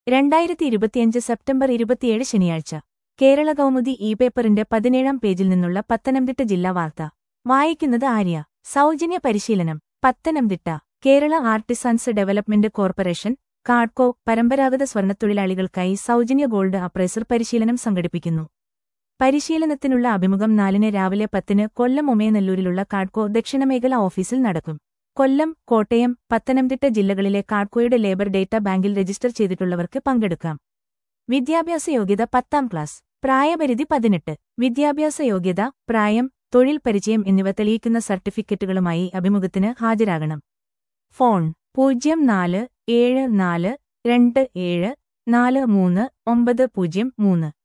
രണ്ടായിരത്തി ഇരുപത്തിയഞ്ച് സെപ്റ്റംബർ ഇരുപത്തിയേഴ് ശനിയാഴ്ച കേരള കൗമുദി ഇ പേപ്പറിന്റെ പതിനേഴാം പേജിൽ നിന്നുള്ള പത്തനംതിട്ട ജില്ലാ വാർത്ത വായിക്കുന്നത് ആര്യ സൗജന്യ പരിശീലനം Pathanamthitta Kerala artisans development corporation KADCO പരമ്പരാഗത സ്വർണ്ണത്തൊഴിലാളികൾക്കായി സൗജന്യ ഗോൾഡ് അപ്രൈസർ പരിശീലനം സംഘടിപ്പിക്കുന്നു പരിശീലനത്തിനുള്ള അഭിമുഖം നാലിന് രാവിലെ പത്തിന് കൊല്ലം ഉമയനെല്ലൂരിലുള്ള കാഡ്കോ ദക്ഷിണമേഖല ഓഫീസിൽ നടക്കും കൊല്ലം കോട്ടയം പത്തനംതിട്ട ജില്ലകളിലെ കാഡ്കോയുടെ ലേബർ ഡേറ്റ ബാങ്കിൽ രജിസ്റ്റർ ചെയ്തിട്ടുള്ളവർക്ക് പങ്കെടുക്കാം വിദ്യാഭ്യാസ യോഗ്യത പത്താം ക്ലാസ് പ്രായപരിധി പതിനെട്ട് വിദ്യാഭ്യാസ യോഗ്യത പ്രായം തൊഴിൽ പരിചയം എന്നിവ തെളിയിക്കുന്ന സർട്ടിഫിക്കറ്റുകളുമായി അഭിമുഖത്തിന് ഹാജരാകണം ഫോൺ പൂജ്യം നാല് ഏഴ് നാല് രണ്ട് ഏഴ് നാല് മൂന്ന് ഒമ്പത് പൂജ്യം മൂന്ന്